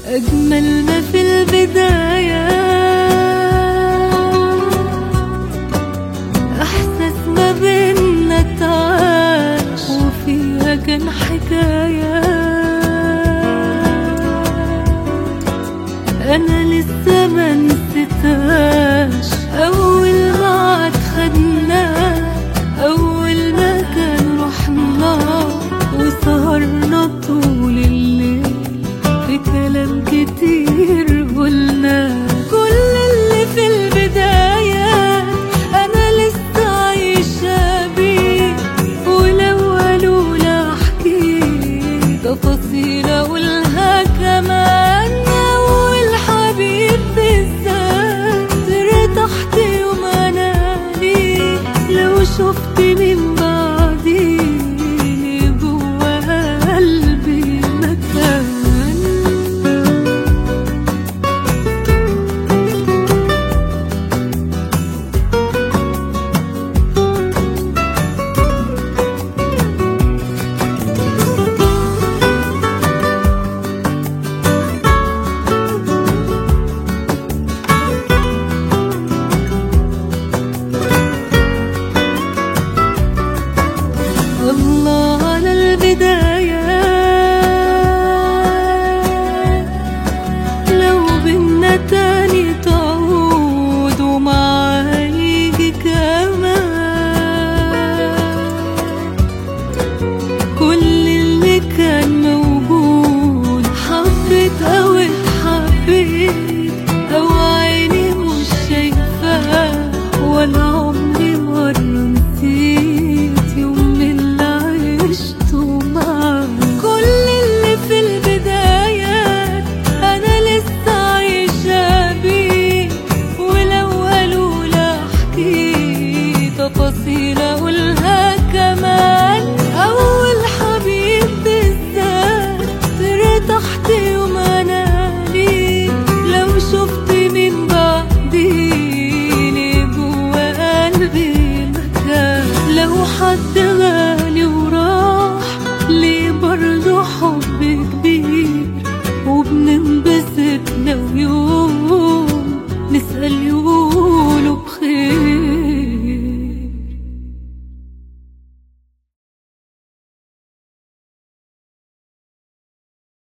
أجمل ما في البداية إحساس ما بينا تعاش وفيها كان حكاية أنا لسه ما نسيتهاش أول ما خدناه أول ما كان رحنا وسهرنا طول الليل في كلام كتير قلنا كل اللي في البداية أنا لسه عايشة بيه ولو قالوا لا أحكي تفاصيل أقولها كمان أول حبيب بالذات ارتحت يوم أنا ليه لو شفت من بعدي جوا قلبي مكان الله على البداية لو بينا تاني تعود ومعاه يجي كمان كل اللي كان موجود حبيت أو اتحبيت أو عيني مش شايفاه ولا عمري مرة نسيت يوم من اللي عشته معاه كل اللي في البدايات أنا لسه عايشة بيه ولو قالوا لا أحكي تفاصيل أقولها كمان أول حبيب بالذات ارتحت